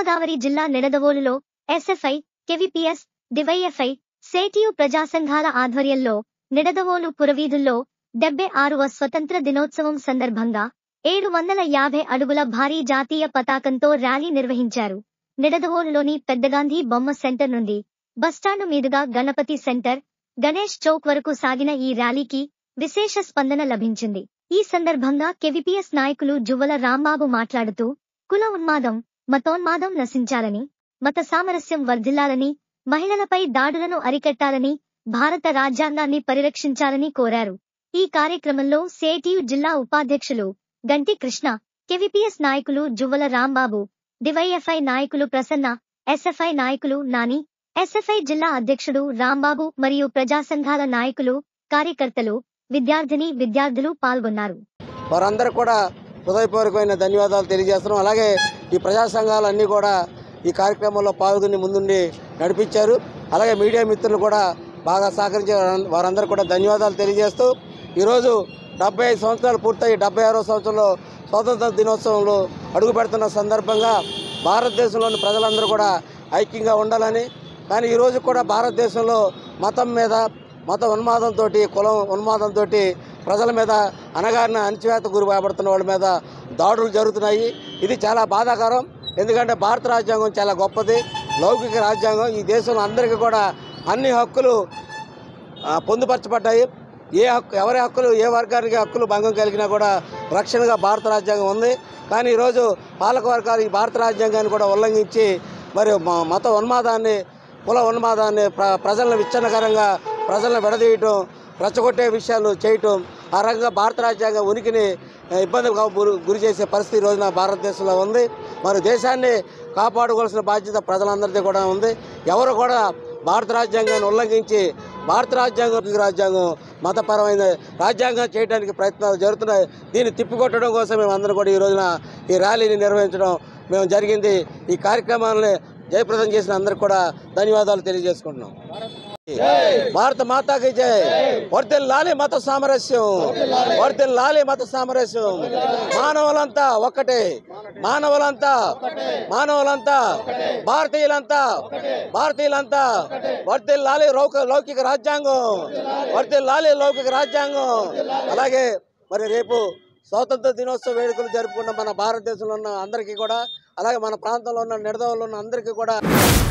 తూర్పుగోదావరి జిల్లా నిడదవోలులో SFI KVPS DYFI CITU ప్రజా సంఘాల ఆధ్వర్యంలో నిడదవోలు పురవీధుల్లో డెబ్బై ఆరవ స్వతంత్ర దినోత్సవం సందర్భంగా ఏడు వందల యాభై అడుగుల భారీ జాతీయ పతాకంతో ర్యాలీ నిర్వహించారు నిడదవోలులోని పెద్దగాంధీ బొమ్మ సెంటర్ నుండి బస్టాండు మీదుగా గణపతి సెంటర్ గణేష్ చౌక్ వరకు సాగిన ఈ ర్యాలీకి విశేష స్పందన లభించింది ఈ సందర్భంగా కెవిపిఎస్ నాయకులు జువ్వల రాంబాబు మాట్లాడుతూ కుల ఉన్మాదం మతోన్మాదం నశించాలని మత సామరస్యం వర్ధిల్లాలని మహిళలపై దాడులను అరికట్టాలని భారత రాజ్యాంగాన్ని పరిరక్షించాలని కోరారు ఈ కార్యక్రమంలో సేటియు జిల్లా ఉపాధ్యక్షులు గంటి కృష్ణ కెవిపిఎస్ నాయకులు జువ్వల రాంబాబు డివైఎఫ్ఐ నాయకులు ప్రసన్న ఎస్ఎఫ్ఐ నాయకులు నాని ఎస్ఎఫ్ఐ జిల్లా అధ్యక్షుడు రాంబాబు మరియు ప్రజా సంఘాల నాయకులు కార్యకర్తలు విద్యార్థిని విద్యార్థులు పాల్గొన్నారు వారందరూ కూడా హృదయపూర్వకమైన ధన్యవాదాలు తెలియజేస్తున్నాం అలాగే ఈ ప్రజా సంఘాలన్నీ కూడా ఈ కార్యక్రమంలో పాల్గొని ముందుండి నడిపించారు అలాగే మీడియా మిత్రులు కూడా బాగా సహకరించే వారందరూ కూడా ధన్యవాదాలు తెలియజేస్తూ ఈరోజు డెబ్బై ఐదు సంవత్సరాలు పూర్తయి డెబ్బై ఆరో సంవత్సరంలో స్వాతంత్ర దినోత్సవంలో అడుగు పెడుతున్న సందర్భంగా భారతదేశంలోని ప్రజలందరూ కూడా ఐక్యంగా ఉండాలని కానీ ఈరోజు కూడా భారతదేశంలో మతం మీద మత ఉన్మాదంతో కులం ఉన్మాదంతో ప్రజల మీద అనగారిన అణచివేత గురి కాబడుతున్న వాళ్ళ మీద దాడులు జరుగుతున్నాయి ఇది చాలా బాధాకరం ఎందుకంటే భారత రాజ్యాంగం చాలా గొప్పది లౌకిక రాజ్యాంగం ఈ దేశంలో అందరికీ కూడా అన్ని హక్కులు ఆ, పొందుపరచబడ్డాయి ఏ హక్కు ఎవరి హక్కులు ఏ వర్గానికి హక్కులు భంగం కలిగినా కూడా రక్షణగా భారత రాజ్యాంగం ఉంది కానీ ఈరోజు పాలక వర్గాలు ఈ భారత రాజ్యాంగాన్ని కూడా ఉల్లంఘించి మరి మ- మత ఉన్మాదాన్ని కుల ఉన్మాదాన్ని ప్ర ప్రజలను విచ్ఛిన్నకరంగా ప్రజలను విడదీయటం రెచ్చగొట్టే విషయాలు చేయటం ఆ రకంగా భారత రాజ్యాంగ ఉనికిని ఆ, ఇబ్బందికి గురి గురి చేసే పరిస్థితి ఈ రోజున భారతదేశంలో ఉంది మరి దేశాన్ని కాపాడుకోవాల్సిన బాధ్యత ప్రజలందరిది కూడా ఉంది ఎవరు కూడా భారత రాజ్యాంగాన్ని ఉల్లంఘించి భారత రాజ్యాంగం రాజ్యాంగం మతపరమైన రాజ్యాంగం చేయడానికి ప్రయత్నాలు జరుగుతున్నాయి దీన్ని తిప్పికొట్టడం కోసం మేము అందరం కూడా ఈ రోజున ఈ ర్యాలీని నిర్వహించడం మేము జరిగింది ఈ కార్యక్రమాన్ని జయప్రదం చేసిన అందరికి కూడా ధన్యవాదాలు తెలియజేసుకుంటున్నాం భారత మాతాకి జై వర్తిల్లాలి మత సామరస్యం వర్తిల్లాలి మత సామరస్యం మానవులంతా ఒక్కటే మానవులంతా మానవులంతా భారతీయులంతా భారతీయులంతా వర్తిల్లాలి లౌక లౌకిక రాజ్యాంగం వర్తిల్లాలి లౌకిక రాజ్యాంగం అలాగే మరి రేపు స్వాతంత్ర దినోత్సవ వేడుకలు జరుపుకున్న మన భారతదేశంలో ఉన్న అందరికీ కూడా అలాగే మన ప్రాంతంలో ఉన్న నిడదవల్లో ఉన్న అందరికీ కూడా